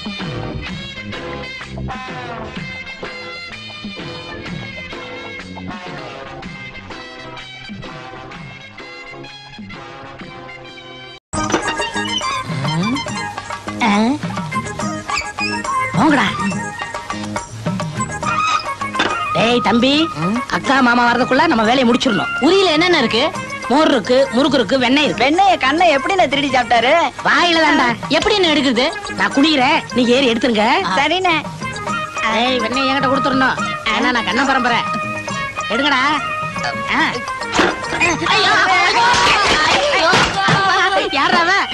போங்கடா டேய் தம்பி அக்கா மாமா வரதுக்குள்ள நம்ம வேலையை முடிச்சிடணும் உரியில என்னென்ன இருக்கு மோர் இருக்கு முறுக்கு இருக்கு வெண்ணெய் இருக்கு வெண்ணைய கண்ணை எப்படி நான் திருடி சாப்பிட்டாரு வாயில தான்டா எப்படி என்ன எடுக்குது நான் குடிக்கிறேன் நீ ஏறி எடுத்துருங்க சரிண்ணே ஏய் வெண்ணெய் என்கிட்ட கொடுத்துடணும் ஏன்னா நான் கண்ண பரம்பரை எடுங்கடா ஆ. ஐயோ, ஐயோ, ஐயோ. யார்றா அவன்?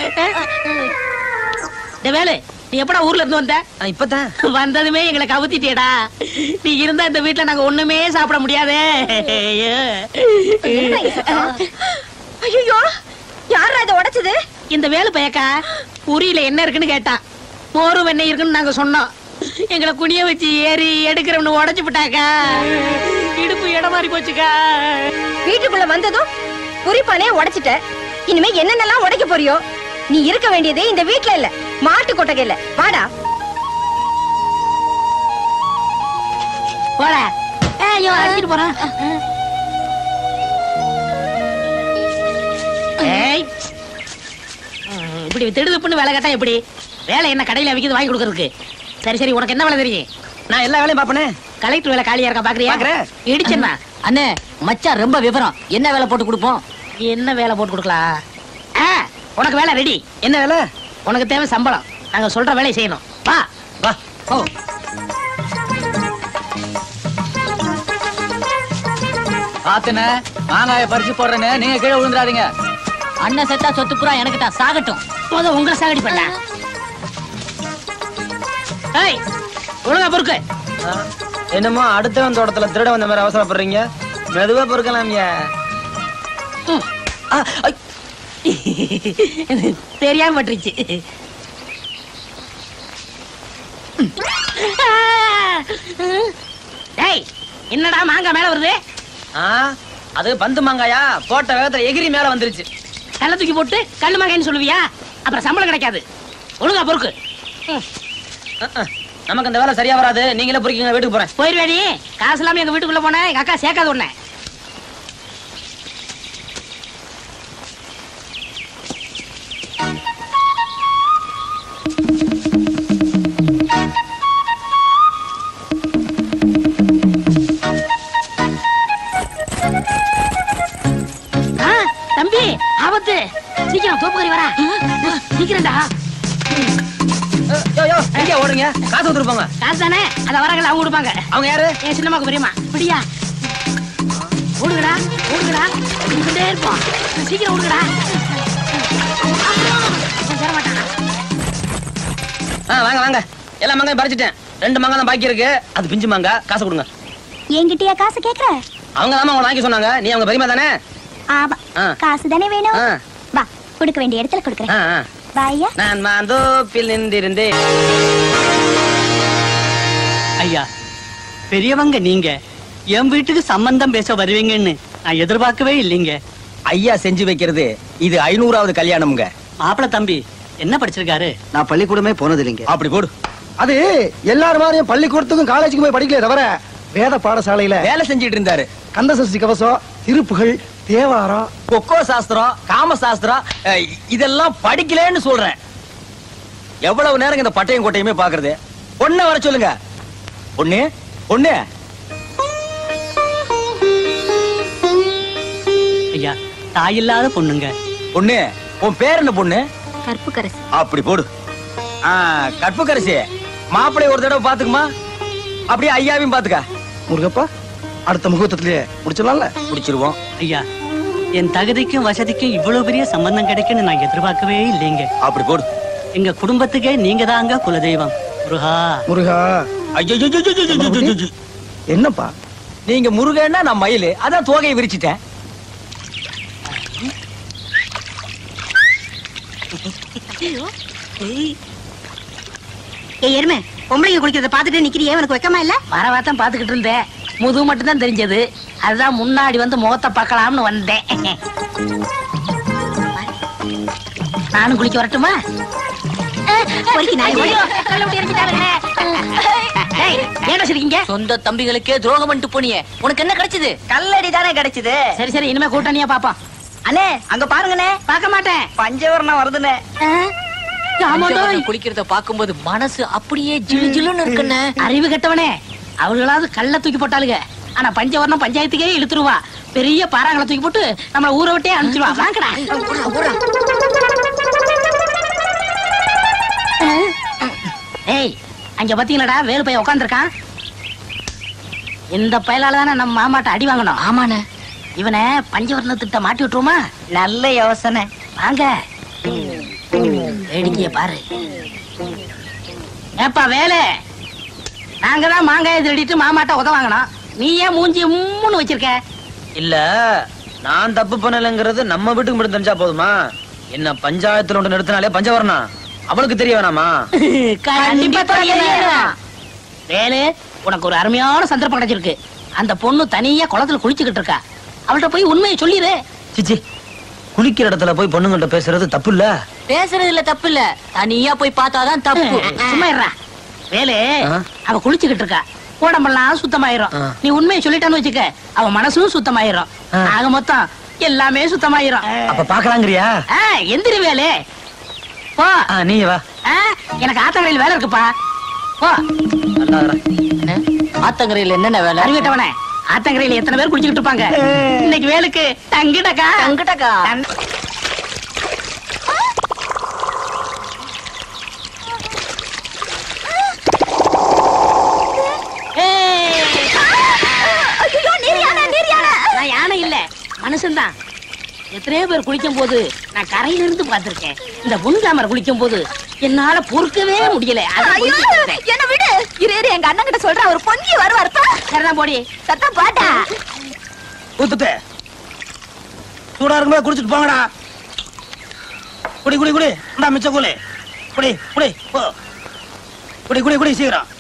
டேய் வேலு நீ எப்படா ஊர்ல இருந்து வந்த இப்பதான் வந்ததுமே எங்களை கவுத்திட்டியடா நீ இருந்தா இந்த வீட்ல நாங்க ஒண்ணுமே சாப்பிட முடியாதே ஐயோ யாரா இதை உடைச்சது இந்த வேலு பயக்கா உரியில என்ன இருக்குன்னு கேட்டான் மோரும் வெண்ணெய் இருக்குன்னு நாங்க சொன்னோம் எங்களை குனிய வச்சு ஏறி எடுக்கிறவனு உடைச்சு விட்டாக்கா இடுப்பு இடம் மாறி போச்சுக்கா வீட்டுக்குள்ள வந்ததும் குறிப்பானே உடைச்சிட்ட இனிமே என்னென்னலாம் உடைக்க போறியோ நீ இருக்க வேண்டியது இந்த வீட்ல இல்ல மாட்டு கொட்டகையில வாடா போட ஐயோ அடிச்சிட்டு போறான் ஏய் ம், இப்படி திடுதுப்புன்னு வேலை கேட்டா எப்படி வேலை என்ன கடையில விக்கிறது வாங்கி கொடுக்கறதுக்கு சரி சரி உனக்கு என்ன வேலை தெரியும் நான் எல்லா வேலையும் பாப்பனே கலெக்டர் வேலை காலியா இருக்கா பாக்குறியா பாக்குறேன். இடிச்சேன்னா அண்ணே மச்சான் ரொம்ப விவரம் என்ன வேலை போட்டு கொடுப்போம் என்ன வேலை போட்டு கொடுக்கலாம் ஆ, உனக்கு வேலை ரெடி என்ன வேலை உனக்கு தேவை சம்பளம் நாங்க சொல்ற வேலையை செய்யணும் வா வா ஓ பாத்துன மாங்காய பறிச்சு போடுறேன்னு நீங்க கீழே விழுந்துடாதீங்க அண்ணன் செத்தா சொத்து புறா எனக்கு தான் சாகட்டும் முத உங்களை சாகடி பண்ண ஏய் ஒழுங்கா பொறுக்கு என்னமோ அடுத்தவன் தோட்டத்துல திருட வந்த மாதிரி அவசரப்படுறீங்க மெதுவா பொறுக்கலாம்யா ம். தெரியாம பட்டுருச்சு டேய் என்னடா மாங்காய் மேல வருது ஆ, அது பந்து மாங்காயா போட்ட வேகத்துல எகிரி மேல வந்துருச்சு கல்ல தூக்கி போட்டு கல்லு மாங்காய்னு சொல்லுவியா அப்புறம் சம்பளம் கிடைக்காது ஒழுங்கா பொறுக்கு ம். அஹ், அஹ். நமக்கு அந்த வேலை சரியா வராது நீங்களே பொறுக்கிங்க வீட்டுக்கு போறேன் போயிருவேடி காசு இல்லாம எங்க வீட்டுக்குள்ள போனேன் எங்க அக்கா சேர்க்காத உடனே ஆ, தம்பி ஆபத்து சீக்கிரம் தோப்புக்கறி வரா சீக்கிரம்டா அஹ், யோ யோ எங்க ஓடுங்க காசு கொடுத்துருப்பாங்க காசு தானே அத வராங்கல்ல அவங்க கொடுப்பாங்க அவங்க யாரு என் சின்னம்மாக்கு பெரியம்மா பிடியா ஓடுங்கடா ஓடுங்கடா நின்றுட்டே இருப்போம் சீக்கிரம் ஓடுங்கடா அவன் சேர மாட்டானா ஆ வாங்க வாங்க எல்லா மாங்காயும் பறிச்சிட்டேன் ரெண்டு மாங்காய் தான் பாக்கி இருக்கு அது பிஞ்சு மாங்காய் காசு கொடுங்க என்கிட்டயா காசு கேக்குற அவங்க தான் உங்களை வாங்கி சொன்னாங்க நீ அவங்க பெரியமா தானே ஆமா ஆ. காசு தானே வேணும் ஆ. வா கொடுக்க வேண்டிய இடத்துல கொடுக்குறேன் ஆ, ஆ. பாய்யா நான் மாந்தோப்பில் நின்றிருந்தேன் ஐயா பெரியவங்க நீங்க என் வீட்டுக்கு சம்பந்தம் பேச வருவீங்கன்னு நான் எதிர்பார்க்கவே இல்லைங்க ஐயா செஞ்சு வைக்கிறது இது ஐநூறாவது கல்யாணம்ங்க மாப்பிள தம்பி என்ன படிச்சிருக்காரு நான் பள்ளிக்கூடமே போனது இல்லைங்க அப்படி போடு அது எல்லாரும் மாதிரியும் பள்ளிக்கூடத்துக்கும் காலேஜுக்கும் போய் படிக்கல தவிர வேத பாடசாலையில வேலை செஞ்சிட்டு இருந்தாரு கந்தசஷ்டி கவசம் திருப்புகள் தேவாரம் கொக்கோ சாஸ்திரம் காம சாஸ்திரம் அஹ், இதெல்லாம் படிக்கலன்னு சொல்றேன் எவ்வளவு நேரம் இந்த பட்டையும் கோட்டையுமே பாக்குறது பொண்ணை வர சொல்லுங்க பொண்ணு பொண்ணு ஐயா தாயில்லாத பொண்ணுங்க பொண்ணு உன் பேர் என்ன பொண்ணு கருப்பு கரசு அப்படி போடு ஆ, கற்புக்கரசி மாப்பிள்ளை ஒரு தடவை பாத்துக்குமா அப்படியே ஐயாவையும் பாத்துக்க முருகப்பா அடுத்த முகூர்த்தத்திலேயே முடிச்சிடலாம்ல முடிச்சிருவோம் ஐயா என் தகுதிக்கும் வசதிக்கும் இவ்வளவு பெரிய சம்பந்தம் கிடைக்குன்னு நான் எதிர்பார்க்கவே இல்லைங்க அப்படி போடு எங்க குடும்பத்துக்கே நீங்க தாங்க குலதெய்வம் முருகா முருகா ஐயோ என்னப்பா நீங்க முருகன்னா நான் மயில் அதான் தோகையை விரிச்சிட்டேன் ஏய் எருமை பொம்பளைங்க குளிக்கிறத பாத்துட்டு நிக்கிறியே உனக்கு வெக்கமா இல்ல வரவாத்தான் பாத்துக்கிட்டு இருந்தேன் முதுகு மட்டும் தான் தெரிஞ்சது அதுதான் முன்னாடி வந்து முகத்தை பார்க்கலாம்னு வந்தேன் நானும் குளிக்க வரட்டுமா ஆ, பொறுக்கி நாய் ஓடி. ஐயோ, கல்ல விட்டு எரிஞ்சிட்டாளுங்களே. டேய், ஏன்டா சிரிக்கீங்க சொந்த தம்பிகளுக்கே துரோகம் பண்ணிட்டு போனியே உனக்கு என்ன கிடைச்சது கல்லடி தானே கிடைச்சது சரி சரி இனிமே கூட்டணியா பாப்போம் அண்ணே அங்க பாருங்கண்ணே பார்க்க மாட்டேன் பஞ்சவரணம் வருதுண்ணே பஞ்சவர்ணம் குளிக்கிறத பாக்கும்போது மனசு அப்படியே ஜிலு ஜிலுன்னு இருக்குன்னு அறிவு கெட்டவனே அவர்களாவது கல்ல தூக்கி போட்டாளுங்க ஆனா பஞ்சவர்ணம் பஞ்சாயத்துக்கே இழுத்துருவா பெரிய பாறாங்களை தூக்கி போட்டு நம்மள ஊரை விட்டே அனுப்பிச்சிருவா வாங்கடா ஏய் அங்க பாத்தீங்களாடா வேலு பையன் உட்காந்துருக்கான் இந்த பயலால தானே நம்ம மாமாட்ட அடி வாங்கணும் ஆமாண்ணே இவனை பஞ்சவர்ண திட்ட மாட்டி விட்டுருமா நல்ல யோசனை வாங்க வேடிக்கைய பாரு ஏப்பா வேலை நாங்க தான் மாங்காயை திருடிட்டு மாமாட்ட உத வாங்கணும் நீ ஏன் மூஞ்சி மூணு வச்சிருக்க இல்ல நான் தப்பு பண்ணலைங்கிறது நம்ம வீட்டுக்கு மட்டும் தெரிஞ்சா போதுமா என்ன பஞ்சாயத்துல ஒன்று நிறுத்தினாலே பஞ்சவரணா அவனுக்கு தெரிய வேணாமா கண்டிப்பா தெரியணும். வேலு உனக்கு ஒரு அருமையான சந்தர்ப்பம் கிடைச்சிருக்கு அந்த பொண்ணு தனியா குளத்துல குளிச்சுக்கிட்டு இருக்கா அவள்கிட்ட போய் உண்மையை சொல்லிடு சிச்சி குளிக்கிற இடத்துல போய் பொண்ணுங்கள்ட்ட பேசுறது தப்பு இல்ல பேசுறதுல தப்பு இல்ல தனியா போய் பார்த்தாதான் தப்பு சும்மா இருடா வேலு ஆ? அவ குளிச்சுக்கிட்டு இருக்கா உடம்பெல்லாம் சுத்தமாயிரும் ஆ. நீ உண்மையை சொல்லிட்டான்னு வச்சுக்க அவ மனசும் சுத்தமாயிரும் ஆ. ஆக மொத்தம் எல்லாமே சுத்தமாயிரும் அப்ப பாக்கலாங்கிறியா ஆ, எந்திரி வேலு போ ஆ, நீ வா ஆ, எனக்கு ஆத்தங்கரையில் வேலை இருக்குப்பா போ நல்லா இருடா. என்ன? ஆத்தங்கரையில என்னென்ன வேலை அறிவிட்டவனே ஆத்தங்கரையில் எத்தனை பேர் குளிச்சுக்கிட்டு இருப்பாங்க இன்னைக்கு வேலுக்கு தங்கிடக்கா அங்கிட்டக்கா ஏய், ஐயோ நீர் யானை நீர் யானை நான் யானை இல்ல மனுஷன்தான் எத்தனையோ பேர் குளிக்கும் போது நான் கரையில இருந்து பார்த்திருக்கேன் இந்த புன்காமர் குளிக்கும் போது என்னால பொறுக்கவே முடியல அதான் ஐயோ குளிச்சுட்டு இருந்தேன். என்ன விடு இரு இரு எங்க அண்ணன் கிட்ட சொல்றேன் அவர் பொங்கி வருவார் பா. சரிதான் போடி சத்தம் பாட்டா ஊத்துட்டு சூடா இருக்கும்போது குடிச்சிட்டு போங்கடா குடி குடி குடி இந்தா மிச்ச கூலி குடி குடி போ குடி குடி குடி சீக்கிரம்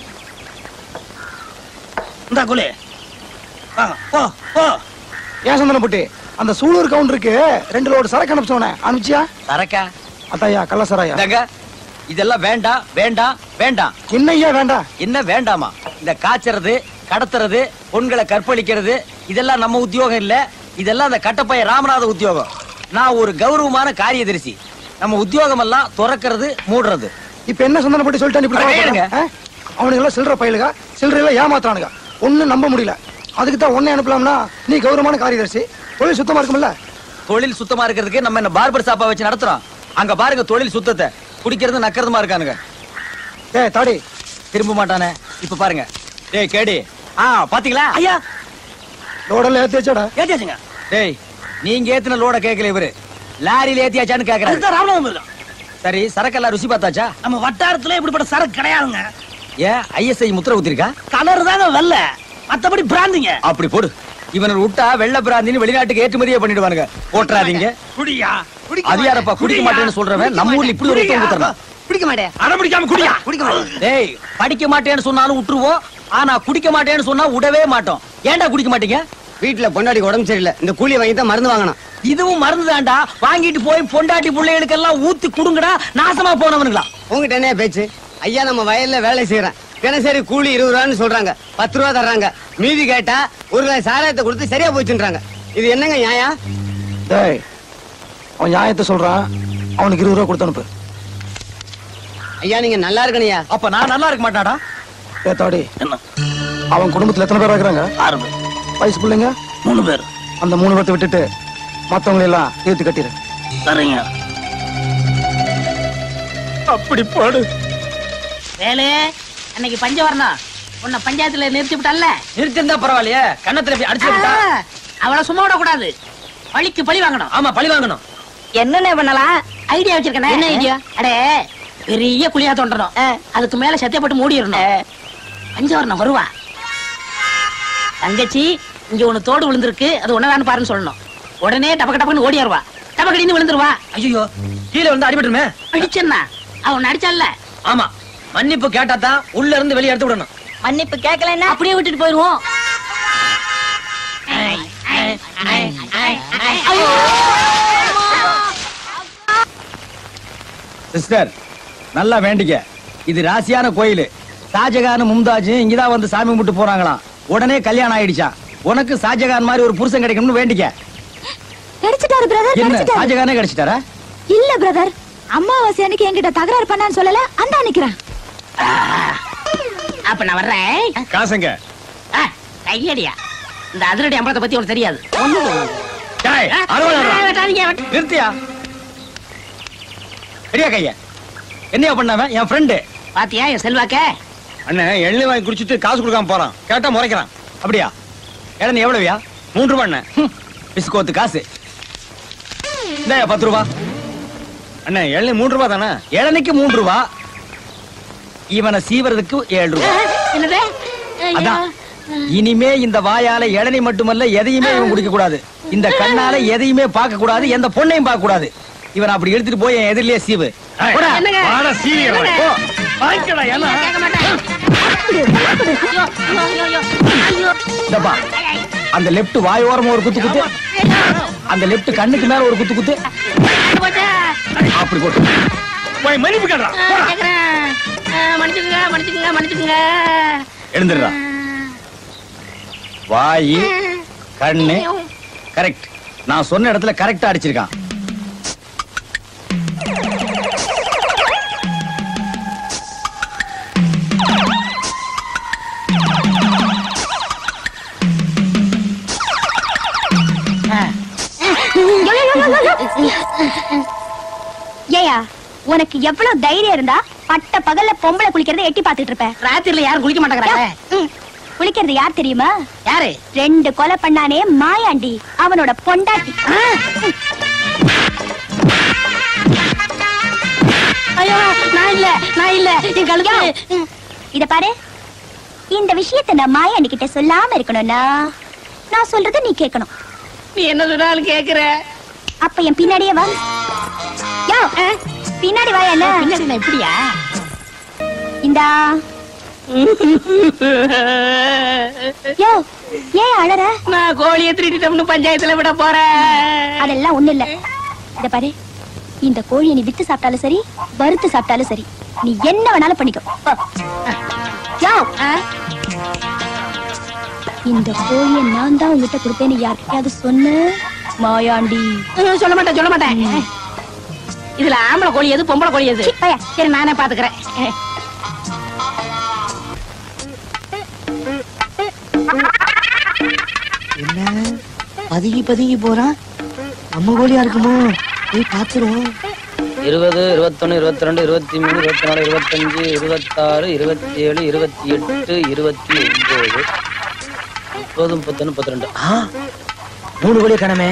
இந்தா கூலி வாங்க போ போ ஏன் சந்தனம் புட்டி அந்த சூலூர் கவுண்டருக்கு ரெண்டு லோடு சரக்கு அனுப்பிச்சோனே அனுப்பிச்சியா சரக்கா அத்தாயா கள்ளசராயா இந்தாங்க இதெல்லாம் வேண்டாம் வேண்டாம் வேண்டாம் என்னய்யா வேண்டாம் என்ன வேண்டாமா இந்த காய்ச்சறது கடத்துறது பொண்களை கற்பழிக்கிறது இதெல்லாம் நம்ம உத்தியோகம் இல்ல இதெல்லாம் அந்த கட்டப்பைய ராமநாத உத்தியோகம் நான் ஒரு கௌரவமான காரியதரிசி நம்ம உத்தியோகம் எல்லாம் துறக்கிறது மூடுறது இப்ப என்ன சந்தனம் புட்டி சொல்லிட்டான் இப்படி அட கேளுங்க. கோவப்படுறான்? ஆ? அவனுங்க எல்லாம் சில்லற பயிலுக சில்லறையில ஏமாத்துறானுங்க ஒண்ணும் நம்ப முடியல அதுக்கு தான் உன்னை அனுப்பலாம்னா நீ கௌரவமான காரியதர்சி தொழில் சுத்தமா இருக்கும்ல தொழில் சுத்தமா இருக்கிறதுக்கு நம்ம என்ன பார்பர் ஷாப்பா வச்சு நடத்துறோம் அங்க பாருங்க தொழில் சுத்தத்தை குடிக்கிறது நக்கறதுமா இருக்கானுங்க ஏய் தாடி திரும்ப மாட்டானே இப்ப பாருங்க டேய் கேடி ஆ பாத்தீங்களா ஐயா லோடெல்லாம் ஏத்தி வச்சாடா ஏத்தியாச்சுங்க டேய் நீங்க ஏத்தின லோட கேட்கல இவரு லாரியில ஏத்தியாச்சான்னு கேக்குறாரு ராமநாதபுரம் சரி சரக்கெல்லாம் ருசி பார்த்தாச்சா நம்ம வட்டாரத்துல இப்படிப்பட்ட சரக்கு கிடையாதுங்க ஏன் ஐஎஸ்ஐ முத்திர குத்திருக்கா கலர் தாங்க வெள்ள மத்தபடி பிராந்திங்க அப்படி போடு இவனை விட்டா வெள்ள பிராந்தின்னு வெளிநாட்டுக்கு ஏற்றுமதியே பண்ணிடுவானுங்க போட்டுறாதீங்க குடியா அது யாரப்பா குடிக்க மாட்டேன்னு சொல்றவன் நம்ம ஊர்ல இப்படி ஒரு உத்தரவு குத்துறான் பிடிக்க மாட்டேன் அடம் பிடிக்காம குடியா பிடிக்க மாட்டேன் டேய் படிக்க மாட்டேன்னு சொன்னாலும் விட்டுருவோம் ஆனா குடிக்க மாட்டேன்னு சொன்னா விடவே மாட்டோம் ஏன்டா குடிக்க மாட்டீங்க வீட்டுல பொண்டாடி உடம்பு சரியில்லை இந்த கூலி வாங்கி தான் மருந்து வாங்கணும் இதுவும் மருந்து தான்டா வாங்கிட்டு போய் பொண்டாட்டி பிள்ளைகளுக்கெல்லாம் ஊத்தி குடுங்கடா நாசமா போனவனுங்களா உங்ககிட்ட என்ன பேச்சு ஐயா நம்ம வயல்ல வேலை செய்யறேன் தினசரி கூலி இருபது ரூபான்னு சொல்றாங்க பத்து ரூபா தர்றாங்க மீதி கேட்டா ஒரு கிலோ சாராயத்தை கொடுத்து சரியா போச்சுன்றாங்க இது என்னங்க நியாயம் டேய் அவன் நியாயத்தை சொல்றான் அவனுக்கு இருபது ரூபா கொடுத்து அனுப்பு ஐயா நீங்க நல்லா இருக்கணையா அப்ப நான் நல்லா இருக்க மாட்டாடா ஏ தாடி என்ன அவன் குடும்பத்துல எத்தனை பேர் இருக்கிறாங்க ஆறு பேர் வயசு பிள்ளைங்க மூணு பேர் அந்த மூணு பேர்த்த விட்டுட்டு மத்தவங்களை எல்லாம் ஏத்தி கட்டிடு சரிங்க அப்படி போடு வேலு அன்னைக்கு பஞ்சவரணம் உன்னை பஞ்சாயத்துல நிறுத்தி விட்டல்ல நிறுத்திருந்தா பரவாயில்லையே கண்ணத்துல போய் அடிச்சு விட்டா அவளை சும்மா விடக்கூடாது பழிக்கு பழி வாங்கணும் ஆமா பழி வாங்கணும் என்னென்ன பண்ணலாம் ஐடியா வச்சிருக்கேன் என்ன idea? அடே பெரிய குழியா தோண்டணும் அதுக்கு மேல சத்தியப்பட்டு மூடிடணும் பஞ்சவரணம் வருவா தங்கச்சி இங்க ஒண்ணு தோடு விழுந்திருக்கு அது ஒன்னதான்னு பாருன்னு சொல்லணும் உடனே டபக்க டபக்குன்னு ஓடியாருவா டபக்கடின்னு விழுந்துருவா ஐயோ கீழே வந்து அடிபட்டுமே அடிச்சன்னா அவன் அடிச்சால ஆமா மன்னிப்பு கேட்டா தான் உள்ள இருந்து வெளியே எடுத்து விடணும் மன்னிப்பு கேட்கலன்னா அப்படியே விட்டுட்டு போயிருவோம் சிஸ்டர் நல்லா வேண்டிக்க இது ராசியான கோயில் ஷாஜகான் மும்தாஜ் இங்கதான் வந்து சாமி கும்பிட்டு போறாங்களாம் உடனே கல்யாணம் ஆயிடுச்சான் உனக்கு ஷாஜகான் மாதிரி ஒரு புருஷன் கிடைக்கணும்னு வேண்டிக்க கிடைச்சிட்டாரு பிரதர் என்ன கிடைச்சிட்டாரு ஷாஜகானே கிடைச்சிட்டாரா இல்ல பிரதர் அம்மாவாசை அன்னைக்கு என்கிட்ட தகராறு பண்ணான்னு சொல்லல அந்த நிக்கிறேன் அப்ப நான் வர்றேன் காசுங்க ஆ, கையடியா இந்த அதிரடி அம்பலத்தை பத்தி உனக்கு தெரியாது ஒண்ணு டேய், ஆ, அறுபது ஆ, ரூபா. வெட்டாதீங்க, வெட்ட- நிறுத்தியா பெரியா கைய என்னையா பண்ணாவன் என் ஃப்ரெண்டு பாத்தியா என் செல்வாக்க அண்ணன் எள்ளி வாங்கி குடிச்சிட்டு காசு கொடுக்காம போறான் கேட்டா முறைக்கிறான் அப்படியா இடம் எவ்வளவுயா மூன்று ரூபா அண்ணன் ஹம், பிஸ்கோத்து காசு இந்தாயா பத்து ரூபா அண்ணன் எள்ளி மூன்று ரூபா தானே இளநிக்கு மூன்று ரூபா இவனை சீவறதுக்கு ஏழு ரூபா என்னது ஐயோ. அதான் இனிமே இந்த வாயால இளநி மட்டுமல்ல எதையுமே இவன் குடிக்க கூடாது இந்த கண்ணால எதையுமே பார்க்க கூடாது எந்த பொண்ணையும் பார்க்க கூடாது இவன் அப்படி எடுத்துட்டு போய் என் எதிரிலேயே சீவு போடா. என்னங்க? வாடா, சீவிடுறேன். என்னங்க? போ. வாங்கிக்கடா, ஏன்னா? கேட்க மாட்டேன் ஐயோ, ஐயோ, ஐயோ, ஐயோ, ஐயோ. இந்தப்பா, அந்த லெப்ட் வாயோரமா ஒரு குத்து குத்து அந்த லெப்ட் கண்ணுக்கு மேல ஒரு குத்து குத்து போச்சா? அப்படி போட்டு போய் மன்னிப்பு கேட்றா ஆ, கேக்குறேன். ஆ, மன்னிச்சுக்குங்க மன்னிச்சுக்குங்க மன்னிச்சுக்குங்க எழுந்துடுறா வாய் கண்ணு கரெக்ட் நான் சொன்ன இடத்துல கரெக்டா அடிச்சிருக்கான் ஏயா உனக்கு எவ்வளவு தைரியம் இருந்தா பட்ட பகல்ல பொம்பளை குளிக்கிறத எட்டி பாத்துட்டு இருப்ப ராத்திரில யாரும் குளிக்க மாட்டேங்கிறாங்க ம். குளிக்கிறது யார் தெரியுமா யாரு ரெண்டு கொலை பண்ணானே மாயாண்டி அவனோட பொண்டாட்டி ஐயோ நான் இல்ல நான் இல்ல என் கழுத்து இத பாரு இந்த விஷயத்தை நான் மாயாண்டி கிட்ட சொல்லாம இருக்கணும்னா நான் சொல்றத நீ கேட்கணும் நீ என்ன சொன்னாலும் கேக்குற அப்ப என் பின்னாடியே வா யோ பின்னாடி வா என்ன பின்னாடி நான் இப்படியா இந்தா யோ ஏன் அழற நான் கோழியை திருடிட்டோம்னு பஞ்சாயத்துல விட போறேன் அதெல்லாம் ஒண்ணு இல்ல இத பாரு இந்த கோழியை நீ வித்து சாப்பிட்டாலும் சரி வறுத்து சாப்பிட்டாலும் சரி நீ என்ன வேணாலும் பண்ணிக்கோ போ. யோ, ஆ? இந்த கோழியை நான் தான் உங்ககிட்ட கொடுத்தேன்னு யார்கிட்டயாவது சொன்ன மாயாண்டி ம், சொல்ல மாட்டேன் சொல்ல மாட்டேன் இதுல ஆம்பளை கோழி எது பொம்பளை கோழி எது சீ, போயா. சரி நானே பாத்துக்கிறேன் என்ன பதுங்கி பதுங்கி போறான் நம்ம கோழியா இருக்குமோ போய் பாத்துருவோம் இருபது இருபத்தொன்னு இருபத்தி ரெண்டு இருபத்தி மூணு இருபத்தி நாலு இருபத்தஞ்சு இருபத்தாறு இருபத்தி ஏழு இருபத்தி எட்டு இருபத்தி ஒன்பது முப்பது முப்பத்தொன்னு முப்பத்தி ரெண்டு மூணு கோழி கணமே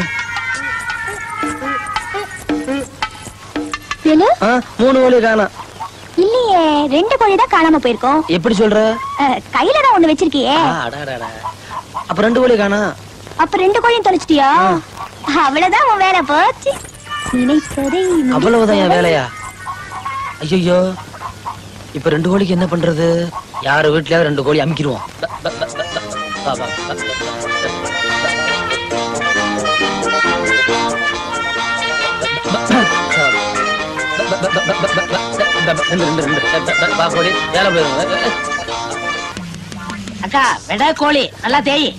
ஏலு, மூணு கோழி காணோம் இல்லையே ரெண்டு கோழி தான் காணாம போயிருக்கோம் எப்படி சொல்ற அஹ், கையில தான் ஒண்ணு வச்சிருக்கியே ஆ, அடாடாடா. அப்ப ரெண்டு கோழி காணோம் அப்ப ரெண்டு கோழியும் தொலைச்சிட்டியா அவ்வளவுதான் உன் வேலை போச்சு நினைத்ததை அவ்வளவுதான் என் வேலையா ஐயோ இப்ப ரெண்டு கோழிக்கு என்ன பண்றது யாரு வீட்லயாவது ரெண்டு கோழி அமுக்கிடுவோம் ப, ப, ப, ப, ப. வா, வா, வா, வா. ரெண்டு, ரெண்டு, ரெண்டு. ப, ப, வா, கோழி வேலை போயிடும் அக்கா வெட கோழி நல்லா தேய்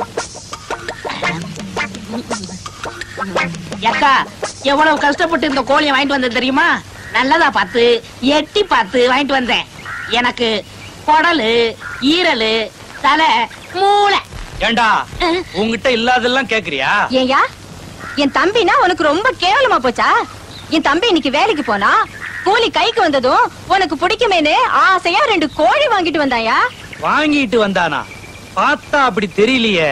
அக்கா எவ்வளவு கஷ்டப்பட்டு இந்த கோழியை வாங்கிட்டு வந்தேன் தெரியுமா நல்லதா பார்த்து எட்டி பார்த்து வாங்கிட்டு வந்தேன் எனக்கு குடலு ஈரலு தலை மூளை ஏண்டா உங்ககிட்ட இல்லாதெல்லாம் கேக்குறியா ஏயா என் தம்பினா உனக்கு ரொம்ப கேவலமா போச்சா என் தம்பி இன்னைக்கு வேலைக்கு போனா கூலி கைக்கு வந்ததும் உனக்கு பிடிக்குமேனு ஆசையா ரெண்டு கோழி வாங்கிட்டு வந்தாயா வாங்கிட்டு வந்தானா பார்த்தா அப்படி தெரியலையே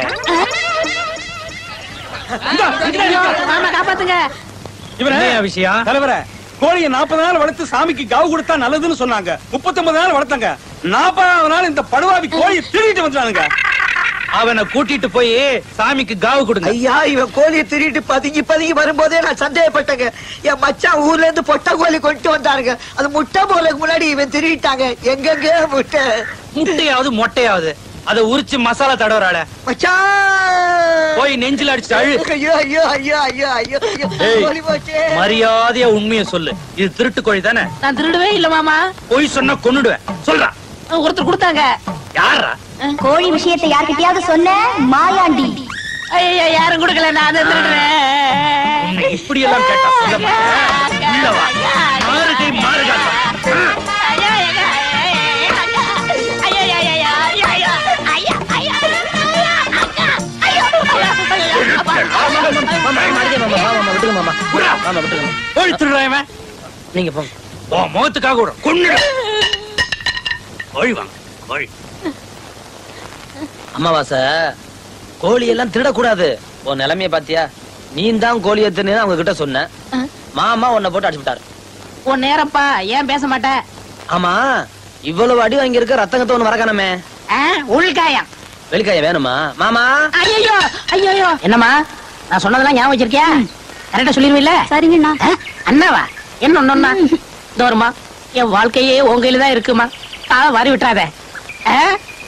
ஐயோ, மாமா காப்பாத்துங்க என்னய்யா விஷயம் தலைவரே கோழியை நாற்பது நாள் வளர்த்து சாமிக்கு காவு கொடுத்தா நல்லதுன்னு சொன்னாங்க முப்பத்தொன்பது நாள் வளர்த்தாங்க நாற்பதாவது நாள் இந்த படுவாவி கோழியை திருடிட்டு வந்துட்டானுங்க அவனை கூட்டிட்டு போய் சாமிக்கு காவு கொடுங்க ஐயா இவன் கோழியை திருட்டு பதுங்கி பதுங்கி வரும்போதே நான் சந்தேகப்பட்டேங்க என் மச்சான் ஊர்ல இருந்து பொட்டை கோழி கொண்டு வந்தாருங்க அது முட்டை போலக்கு முன்னாடி இவன் திருடிட்டாங்க எங்கெங்க முட்டை முட்டையாவது மொட்டையாவது அத உரிச்சு மசாலா தடவறாள மச்சான் போய் நெஞ்சில அடிச்சு அழு ஐயோ ஐயோ ஐயோ ஐயோ ஐயோ ஐயோ ஏய். கோழி போச்சே மரியாதையா உண்மையை சொல்லு இது திருட்டு கோழி தானே நான் திருடவே இல்ல மாமா பொய் சொன்னா கொன்னுடுவேன் சொல்றா ஒருத்தர் கொடுத்தாங்க யாரா கோழி விஷயத்தை யார்கிட்டயாவது சொன்ன மாயாண்டி ஐயோ யாரும் கொடுக்கல நான் தான் திருடுறேன் உன்னை இப்படி எல்லாம் கேட்டா சொல்ல மாட்டேன் உள்ள வா மாறுகை மாறுகாட்டா ஐயா, ஐயா, ஐயா, ஐயா, ஐயா, ஐயா, ஐயா, ஐயா, ஐயா, ஐயா, ஐயா, ஐயா, கோழி திருடுறான் இவன். நீங்க போங்க உன் முகத்துக்காக கூட கொன்னுடு கோழி வாங்க கோழி அமாவாசை கோழி எல்லாம் திருடக்கூடாது உன் நிலைமைய பாத்தியா நீ தான் கோழி எத்துன்னு அவங்க கிட்ட சொன்ன மாமா உன்னை போட்டு அடிச்சு விட்டாரு உன் நேரப்பா ஏன் பேச மாட்டேன் ஆமா இவ்வளவு அடி வாங்கி இருக்க ரத்தங்கத்தை ஒண்ணு வரக்கானமே உள்காயம் வெளிக்காய வேணுமா மாமா ஐயோ ஐயோ என்னம்மா நான் சொன்னதெல்லாம் ஞாபகம் வச்சிருக்கியா கரெக்டா சொல்லிருவீல்ல சரிங்கண்ணா அண்ணாவா என்ன ஒண்ணா தோறுமா என் வாழ்க்கையே உன் கையில தான் இருக்குமா காவை வாரி விட்டுறாத ஆ?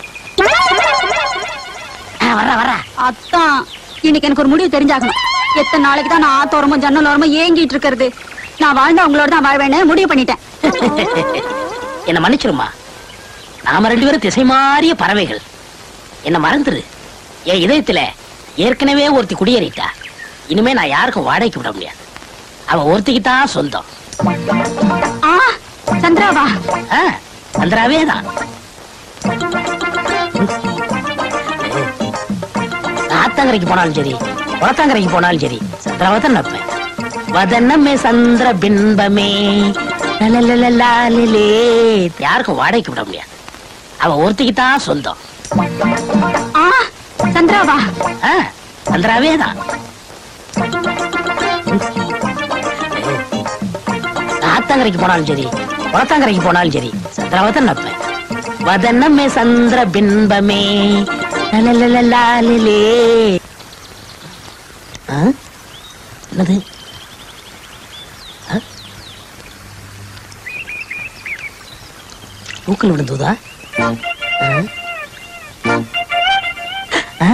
ஆ, வர்றா வர்றா அத்தான் இன்னைக்கு எனக்கு ஒரு முடிவு தெரிஞ்சாகணும் எத்தனை நாளைக்கு தான் நான் ஆத்தோரமும் ஜன்னலோரமும் ஏங்கிட்டு இருக்கிறது நான் வாழ்ந்தா உங்களோட தான் வாழ்வேன்னு முடிவு பண்ணிட்டேன் என்ன மன்னிச்சிருமா நாம ரெண்டு பேரும் திசை மாறிய பறவைகள் என்ன மறந்துரு என் இதயத்துல ஏற்கனவே ஒருத்தி குடியேறிட்டா இனிமே நான் யாருக்கும் வாடகைக்கு விட முடியாது அவ ஒருத்திக்கு தான் சொந்தம் ஆ சந்திராவா ஆ, சந்திராவே தான் ஆத்தங்கரைக்கு போனாலும் சரி குளத்தாங்கரைக்கு போனாலும் சரி சந்திராவை தான் நப்பேன் வதனமே சந்திர பின்பமே லலலலலாலிலே. யாருக்கும் வாடகைக்கு விட முடியாது அவ ஒருத்திக்கு தான் சொந்தம் ஆ சந்திராவா ஆ, சந்திராவே தான் ஆத்தங்கரைக்கு போனாலும் சரி குளத்தாங்கரைக்கு போனாலும் சரி சந்திராவை தான் நப்பேன் வதனமே சந்திர பின்பமே லலலலலாலிலே. ஆ? என்னது ஆ? பூக்கள் விழுந்துதா ஆ? ஆ?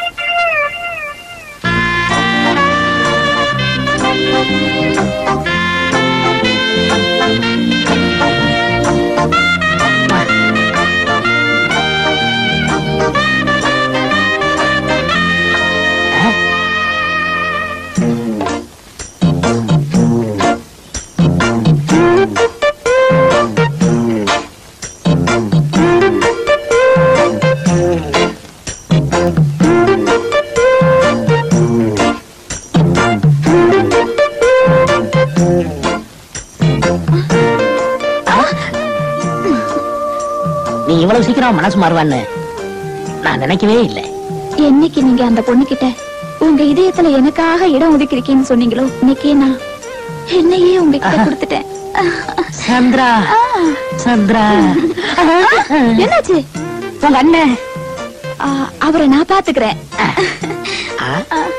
நீ இவ்வளவு சீக்கிரம் மனசு மாறுவான்னு நான் நினைக்கவே இல்லை என்னைக்கு நீங்க அந்த பொண்ணுகிட்ட உங்க இதயத்துல எனக்காக இடம் ஒதுக்கிருக்கீங்கன்னு சொன்னீங்களோ இன்னைக்கே நான் என்னையே உங்ககிட்ட கொடுத்துட்டேன் சந்திரா சந்திரா என்னாச்சு உங்க அண்ணன் ஆ, அவரை நான் பாத்துக்கிறேன் ஆ?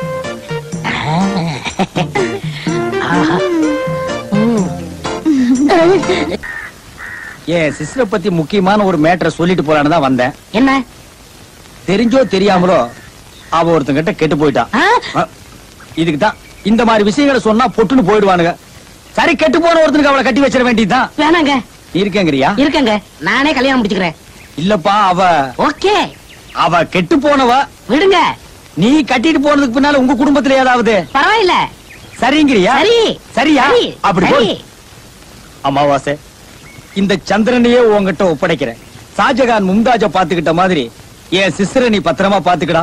ஆஹா. ம். என் சிஸ்டரை பத்தி முக்கியமான ஒரு மேட்டரை சொல்லிட்டு போலான்னு தான் வந்தேன் என்ன தெரிஞ்சோ தெரியாமலோ அவ ஒருத்தங்கிட்ட கெட்டு போயிட்டான் ஆ? இதுக்கு தான் இந்த மாதிரி விஷயங்களை சொன்னா பொட்டுன்னு போயிடுவானுங்க சரி கெட்டு போன ஒருத்தனுக்கு அவளை கட்டி வச்சிட வேண்டியதுதான் வேணாங்க நீ இருக்கேங்கிறியா இருக்கங்க நானே கல்யாணம் முடிச்சுக்கிறேன் இல்லப்பா அவ ஓகே அவ கெட்டு போனவ விடுங்க நீ கட்டிட்டு போனதுக்கு பின்னால உங்க குடும்பத்துல ஏதாவது பரவாயில்ல சரிங்கிறியா சரி சரியா சரி, அப்படி சரி. போய் அமாவாசை இந்த சந்திரனையே உன்கிட்ட ஒப்படைக்கிறேன் ஷாஜகான் மும்தாஜ பாத்துக்கிட்ட மாதிரி என் சிஸ்டரை நீ பத்திரமா பாத்துக்கடா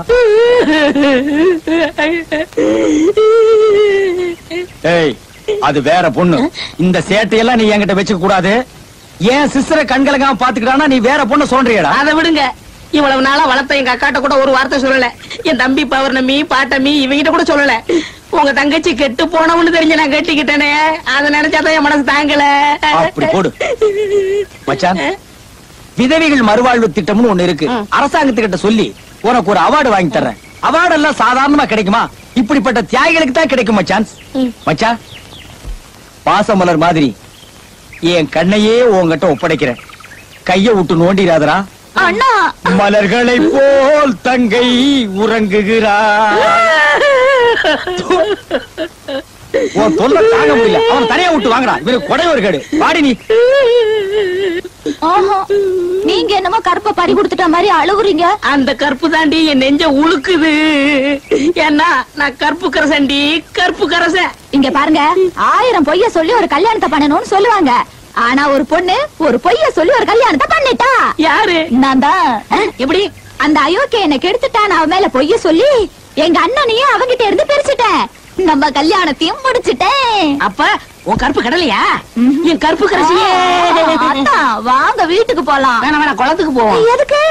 ஏய் அது வேற பொண்ணு இந்த சேட்டையெல்லாம் நீ என்கிட்ட வச்சுக்க கூடாது என் சிஸ்டரை கண்கலங்காம பாத்துக்கிட்டானா நீ வேற பொண்ணு சொல்றியடா அதை விடுங்க இவ்வளவு நாளா வளர்த்த எங்க அக்காட்ட கூட ஒரு வார்த்தை சொல்லல என் தம்பி பௌர்ணமி பாட்டமி இவங்கிட்ட கூட சொல்லல உங்க தங்கச்சி கெட்டு போனவன்னு தெரிஞ்சு நான் கட்டிக்கிட்டேனே அதை நினைச்சாதான் என் மனசு தாங்கல அப்படி போடு மச்சான் விதவைகள் மறுவாழ்வு திட்டம்னு ஒண்ணு இருக்கு அரசாங்கத்துக்கிட்ட சொல்லி உனக்கு ஒரு அவார்டு வாங்கி தர்றேன் அவார்டு எல்லாம் சாதாரணமா கிடைக்குமா இப்படிப்பட்ட தியாகிகளுக்கு தான் கிடைக்கும் மச்சான் மச்சான் பாசமலர் மாதிரி என் கண்ணையே உன்கிட்ட ஒப்படைக்கிறேன் கைய விட்டு நோண்டிராதரா அண்ணா மலர்களை போல் தங்கை உறங்குகிறார் உன் தொல்லை தாங்க முடியல அவன் தனியா விட்டு வாங்கடா இவனுக்கு கொடை ஒரு கேடு பாடி நீ ஆஹா நீங்க என்னமோ கருப்ப பறி கொடுத்துட்ட மாதிரி அழுகுறீங்க அந்த கற்பு தாண்டி என் நெஞ்ச உழுக்குது ஏன்னா நான் கற்பு கரசண்டி கற்பு கரசன் இங்க பாருங்க ஆயிரம் பொய்ய சொல்லி ஒரு கல்யாணத்தை பண்ணணும்னு சொல்லுவாங்க ஆனா ஒரு பொண்ணு ஒரு பொய்ய சொல்லி ஒரு கல்யாணத்தை பண்ணிட்டா யாரு நான் தான் எப்படி அந்த அயோக்கிய என்ன கெடுத்துட்டான் அவன் மேல பொய்ய சொல்லி எங்க அண்ணனையும் அவங்கிட்ட இருந்து பிரிச்சுட்டேன் நம்ம கல்யாணத்தையும் முடிச்சிட்டேன் அப்ப உன் கருப்பு கடலையா என் கருப்பு கரசியே அதான் வாங்க வீட்டுக்கு போலாம் வேணாம் வேணாம் குளத்துக்கு போவோம் எதுக்கு